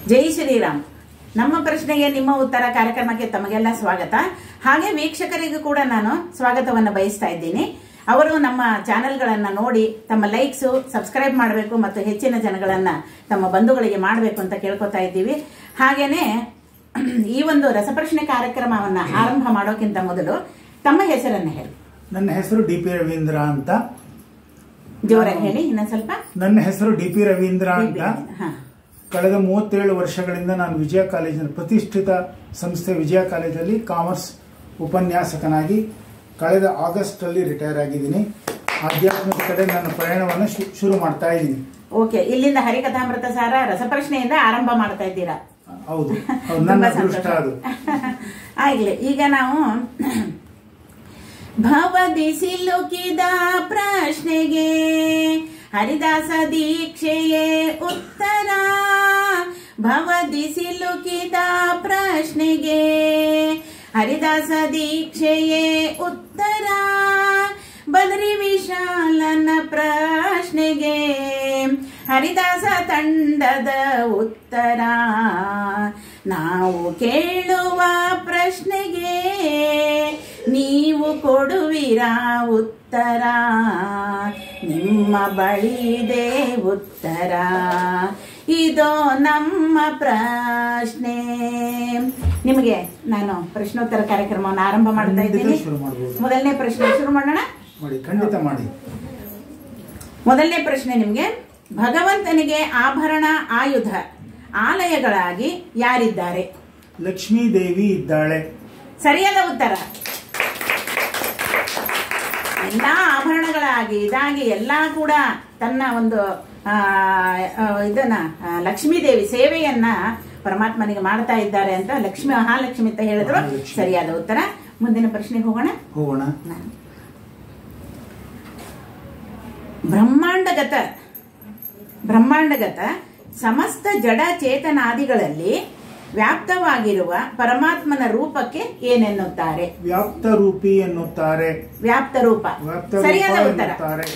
ಜೈ ಶ್ರೀರಾಮ್ ನಮ್ಮ ಪ್ರಶ್ನೆಗೆ ನಿಮ್ಮ ಉತ್ತರ ಕಾರ್ಯಕ್ರಮಕ್ಕೆ ತಮಗೆಲ್ಲ ಸ್ವಾಗತ ಹಾಗೆ ವೀಕ್ಷಕರಿಗೂ ಕೂಡ ನಾನು ಸ್ವಾಗತವನ್ನು ಬಯಸ್ತಾ ಇದ್ದೀನಿ ಅವರು ನಮ್ಮ ಚಾನೆಲ್ಗಳನ್ನ ನೋಡಿ ತಮ್ಮ ಲೈಕ್ಸ್ ಸಬ್ಸ್ಕ್ರೈಬ್ ಮಾಡಬೇಕು ಮತ್ತು ಹೆಚ್ಚಿನ ಜನಗಳನ್ನ ತಮ್ಮ ಬಂಧುಗಳಿಗೆ ಮಾಡಬೇಕು ಅಂತ ಕೇಳ್ಕೊತಾ ಇದ್ದೀವಿ ಹಾಗೇನೆ ಈ ಒಂದು ರಸಪ್ರಶ್ನೆ ಕಾರ್ಯಕ್ರಮವನ್ನ ಆರಂಭ ಮಾಡೋಕ್ಕಿಂತ ಮೊದಲು ತಮ್ಮ ಹೆಸರನ್ನ ಹೇಳಿ ನನ್ನ ಹೆಸರು ಡಿ ಪಿ ರವೀಂದ್ರ ಅಂತ ಜೋರಾಗಿ ಹೇಳಿ ಇನ್ನೊಂದ್ ಸ್ವಲ್ಪ ನನ್ನ ಹೆಸರು ಡಿ ಪಿ ರವೀಂದ್ರ ಅಂತ ಹಾ ಕಳೆದ ಮೂವತ್ತೇಳು ವರ್ಷಗಳಿಂದ ನಾನು ವಿಜಯ ಕಾಲೇಜಿನ ಪ್ರತಿಷ್ಠಿತ ಸಂಸ್ಥೆ ವಿಜಯ ಕಾಲೇಜಲ್ಲಿ ಕಾಮರ್ಸ್ ಉಪನ್ಯಾಸಕನಾಗಿ ಕಳೆದ ಆಗಸ್ಟ್ ಅಲ್ಲಿ ರಿಟೈರ್ ಆಗಿದ್ದೀನಿ ಆಧ್ಯಾತ್ಮಿಕ ಕಡೆ ನನ್ನ ಪ್ರಯಾಣವನ್ನು ಶು- ಶುರು ಮಾಡ್ತಾ ಇದ್ದೀನಿ ಓಕೆ ಇಲ್ಲಿಂದ ಹರಿಕಥಾಮೃತ ಸಾರ ರಸಪ್ರಶ್ನೆಯಿಂದ ಆರಂಭ ಮಾಡ್ತಾ ಇದ್ದೀರಾ ಹೌದು ಹೌದು, ನನ್ನ ತುಂಬಾ ಅದೃಷ್ಟ ಸಂತೋಷ. ಅದು ಆಗ್ಲಿ ಈಗ ನಾವು ಭವದಿ ಸಿಲುಕಿದ ಪ್ರಶ್ನೆಗೆ ಹರಿದಾಸ ದೀಕ್ಷೆಯೇ ಉತ್ತರ ಭವದಿ ಸಿಲುಕಿದ ಪ್ರಶ್ನೆಗೆ ಹರಿದಾಸ ದೀಕ್ಷೆಯೇ ಉತ್ತರ ಬದ್ರಿ ವಿಶಾಲನ ಪ್ರಶ್ನೆಗೆ ಹರಿದಾಸ ತಂಡದ ಉತ್ತರ ನಾವು ಕೇಳುವ ಪ್ರಶ್ನೆಗೆ ನೀವು ಕೊಡುವಿರಾ ಉತ್ತರ ನಿಮ್ಮ ಬಳಿದೆ ಉತ್ತರ ಇದೋ ನಮ್ಮ ಪ್ರಶ್ನೆ ನಿಮಗೆ ನಾನು ಪ್ರಶ್ನೋತ್ತರ ಕಾರ್ಯಕ್ರಮವನ್ನು ಆರಂಭ ಮಾಡ್ತಾ ಖಂಡಿತ ಇದ್ದೀನಿ ಶುರು ಮಾಡ್ಬೋದು. ಮೊದಲನೇ ಪ್ರಶ್ನೆ ಶುರು ಮಾಡೋಣ ಮಾಡಿ ಖಂಡಿತ ಮಾಡಿ ಮೊದಲನೇ ಪ್ರಶ್ನೆ ನಿಮಗೆ ಭಗವಂತನಿಗೆ ಆಭರಣ ಆಯುಧ ಆಲಯಗಳಾಗಿ ಯಾರಿದ್ದಾರೆ ಲಕ್ಷ್ಮೀ ದೇವಿ ಇದ್ದಾಳೆ ಸರಿಯಾದ ಉತ್ತರ ಎಲ್ಲಾ ಆಭರಣಗಳಾಗಿ ಇದಾಗಿ ಎಲ್ಲಾ ಕೂಡ ತನ್ನ ಒಂದು ಆ, ಆ, ಇದನ್ನ ಆ, ಲಕ್ಷ್ಮೀ ದೇವಿ ಸೇವೆಯನ್ನ ಪರಮಾತ್ಮನಿಗೆ ಮಾಡ್ತಾ ಇದ್ದಾರೆ ಅಂತ ಲಕ್ಷ್ಮಿ ಮಹಾಲಕ್ಷ್ಮಿ ಅಂತ ಹೇಳಿದ್ರು ಮಹಾಲಕ್ಷ್ಮಿ. ಸರಿಯಾದ ಉತ್ತರ ಮುಂದಿನ ಪ್ರಶ್ನೆಗೆ ಹೋಗೋಣ ಹೋಗೋಣ ಬ್ರಹ್ಮಾಂಡಗತ ಬ್ರಹ್ಮಾಂಡಗತ ಸಮಸ್ತ ಜಡ ಚೇತನಾದಿಗಳಲ್ಲಿ ವ್ಯಾಪ್ತವಾಗಿರುವ ಪರಮಾತ್ಮನ ರೂಪಕ್ಕೆ ಏನೆನ್ನುತ್ತಾರೆ ವ್ಯಾಪ್ತ ರೂಪಿ ಎನ್ನುತ್ತಾರೆ ವ್ಯಾಪ್ತ ರೂಪ ವ್ಯಾಪ್ತ ರೂಪ ಸರಿಯಾದ ಉತ್ತರ ಎನ್ನುತ್ತಾರೆ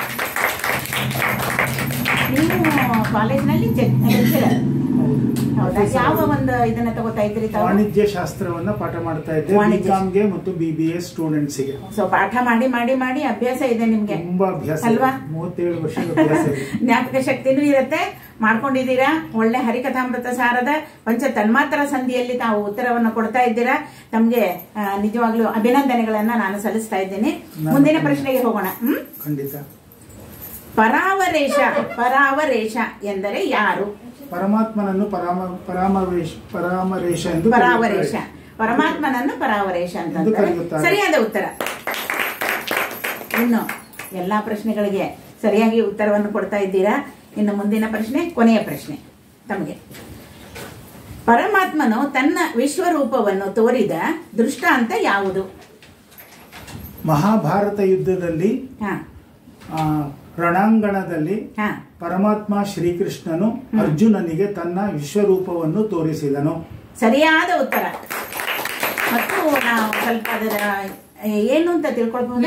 ನೀವು ಕಾಲೇಜ್ನಲ್ಲಿ ಲೆಕ್ಚರರ್ ಹೌದಾ ಹೌದು. ಯಾವ ಒಂದು ಇದನ್ನ ತಗೋತಾ ಇದ್ರಿ ತಾವು ವಾಣಿಜ್ಯ ಶಾಸ್ತ್ರವನ್ನ ಪಾಠ ಮಾಡ್ತಾ ಇದ್ದೆ ವಾಣಿಜ್ಯ. ಬಿಕಾಮ್ಗೆ ಮತ್ತು ಬಿ ಬಿ ಎ ಸ್ಟೂಡೆಂಟ್ಸ್ಗೆ ಸೊ ಪಾಠ ಮಾಡಿ ಮಾಡಿ ಮಾಡಿ ಅಭ್ಯಾಸ ಇದೆ ನಿಮ್ಗೆ ತುಂಬಾ ಅಭ್ಯಾಸ ಇದೆ. ಅಲ್ವಾ? ಮೂವತ್ತೇಳು ವರ್ಷದ ಅಭ್ಯಾಸ ಇದೆ ಜ್ಞಾಪಕ ಶಕ್ತಿನೂ ಇರುತ್ತೆ ಮಾಡ್ಕೊಂಡಿದ್ದೀರಾ ಒಳ್ಳೆ ಹರಿಕಥಾಮೃತ ಸಾರದ ಪಂಚ ತನ್ಮಾತ್ರ ಸಂಧಿಯಲ್ಲಿ ತಾವು ಉತ್ತರವನ್ನು ಕೊಡ್ತಾ ಇದ್ದೀರಾ ತಮ್ಗೆ ಆ, ನಿಜವಾಗ್ಲೂ ಅಭಿನಂದನೆಗಳನ್ನ ನಾನು ಸಲ್ಲಿಸ್ತಾ ಇದ್ದೀನಿ ನಾನು ಮುಂದಿನ ಖಂಡಿತ. ಪ್ರಶ್ನೆಗೆ ಹೋಗೋಣ ಹ್ಮ್ ಖಂಡಿತ ಪರಾವರೇಶ ಪರಾವರೇಶ ಎಂದರೆ ಯಾರು ಪರಮಾತ್ಮನನ್ನು ಪರಾಮ ಪರಾಮರೇಶ ಪರಾಮರೇಶ ಎಂದು ಪರಾವರೇಶ ಕರೆಯುತ್ತಾರೆ. ಪರಮಾತ್ಮನನ್ನು ಪರಾವರೇಶ ಅಂತ ಎಂದು ಅಂತಾರೆ. ಕರೆಯುತ್ತಾರೆ. ಸರಿಯಾದ ಉತ್ತರ ಇನ್ನು ಎಲ್ಲಾ ಪ್ರಶ್ನೆಗಳಿಗೆ ಸರಿಯಾಗಿ ಉತ್ತರವನ್ನು ಕೊಡ್ತಾ ಇದ್ದೀರಾ ಇನ್ನು ಮುಂದಿನ ಪ್ರಶ್ನೆ ಕೊನೆಯ ಪ್ರಶ್ನೆ ತಮಗೆ ಪರಮಾತ್ಮನು ತನ್ನ ವಿಶ್ವರೂಪವನ್ನು ತೋರಿದ ದೃಷ್ಟಾಂತ ಯಾವುದು ಮಹಾಭಾರತ ಯುದ್ಧದಲ್ಲಿ ಹಾ ಆ, ರಣಾಂಗಣದಲ್ಲಿ ಹಾ ಪರಮಾತ್ಮ ಶ್ರೀಕೃಷ್ಣನು ಅರ್ಜುನನಿಗೆ ತನ್ನ ವಿಶ್ವರೂಪವನ್ನು ತೋರಿಸಿದನು ಸರಿಯಾದ ಉತ್ತರ ಮತ್ತು ನಾವು ಸ್ವಲ್ಪ ಅದರ ಏನು ಅಂತ ತಿಳ್ಕೊಳ್ಬಹುದು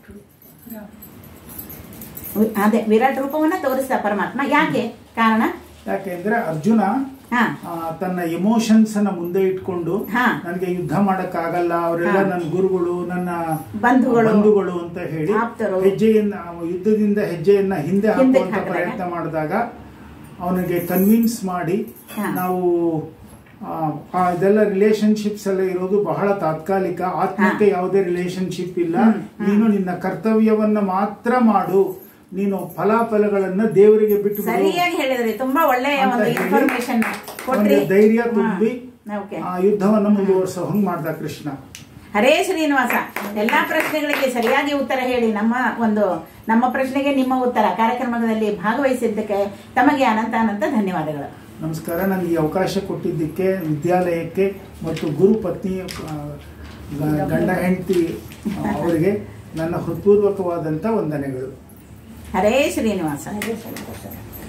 ಅದೇ ವಿರಾಟ್ ರೂಪವನ್ನ ತೋರಿಸ್ದ ಪರಮಾತ್ಮ ಯಾಕೆ ಕಾರಣ ಯಾಕೆಂದ್ರೆ ಅರ್ಜುನ ಹಾ ಆ, ತನ್ನ ಎಮೋಷನ್ಸ್ ಅನ್ನ ಮುಂದೆ ಇಟ್ಕೊಂಡು ಹಾ. ನನಗೆ ಯುದ್ಧ ಮಾಡಕ್ ಆಗಲ್ಲ ಅವರೆಲ್ಲ ಹಾ. ನನ್ನ ಗುರುಗಳು ನನ್ನ ಬಂಧುಗಳು. ಬಂಧುಗಳು ಅಂತ ಹೇಳಿ ಆಪ್ತರು. ಹೆಜ್ಜೆಯನ್ನ ಯುದ್ಧದಿಂದ ಹೆಜ್ಜೆಯನ್ನ ಹಿಂದೆ ಹಿಂದಕ್ಕೆ ಹಾಕುವಂತ ಹಾಕಿದಾಗ. ಪ್ರಯತ್ನ ಮಾಡಿದಾಗ ಅವನಿಗೆ ಕನ್ವಿನ್ಸ್ ಮಾಡಿ ಹಾ. ನಾವು ಆ, ಆ, ಇದೆಲ್ಲ ರಿಲೇಶನ್ಶಿಪ್ಸ್ ಎಲ್ಲ ಇರೋದು ಬಹಳ ತಾತ್ಕಾಲಿಕ ಆತ್ಮಕ್ಕೆ ಯಾವುದೇ ರಿಲೇಶನ್ಶಿಪ್ ಇಲ್ಲ ಹ್ಮ್, ಹ್ಮ್. ನೀನು ನಿನ್ನ ಕರ್ತವ್ಯವನ್ನ ಮಾತ್ರ ಮಾಡು ನೀನು ಫಲಾಫಲಗಳನ್ನ ದೇವರಿಗೆ ಬಿಟ್ಟು ಬಿಡು. ಸರಿಯಾಗಿ ಹೇಳಿದ್ರಿ ತುಂಬಾ ಒಳ್ಳೆಯ ಅಂತ ಒಂದು ಹೇಳಿ ಇನ್ಫಾರ್ಮೇಶನ್ ಕೊಟ್ರಿ ಅವನಿಗೆ ಧೈರ್ಯ ತುಂಬಿ ಹಾ. ಓಕೆ ಆ ಯುದ್ಧವನ್ನು ಮುಂದುವರಿಸೋ ಹಂಗ್ ಮಾಡ್ದ ಕೃಷ್ಣ ಹರೇ ಶ್ರೀನಿವಾಸ ಎಲ್ಲಾ ಪ್ರಶ್ನೆಗಳಿಗೆ ಸರಿಯಾಗಿ ಉತ್ತರ ಹೇಳಿ ನಮ್ಮ ಒಂದು ನಮ್ಮ ಪ್ರಶ್ನೆಗೆ ನಿಮ್ಮ ಉತ್ತರ ಕಾರ್ಯಕ್ರಮದಲ್ಲಿ ಭಾಗವಹಿಸಿದ್ದಕ್ಕೆ ತಮಗೆ ಅನಂತ ಅನಂತ ಧನ್ಯವಾದಗಳು ನಮಸ್ಕಾರ ನನಗೆ ಈ ಅವಕಾಶ ಕೊಟ್ಟಿದ್ದಕ್ಕೆ ವಿದ್ಯಾಲಯಕ್ಕೆ ಮತ್ತು ಗುರು ಪತ್ನಿ ಆ, ಗ- ಗಂಡ ಹೆಂಡತಿ ಅವರಿಗೆ ನನ್ನ ಹೃತ್ಪೂರ್ವಕವಾದಂತ ವಂದನೆಗಳು ಹರೇ ಶ್ರೀನಿವಾಸ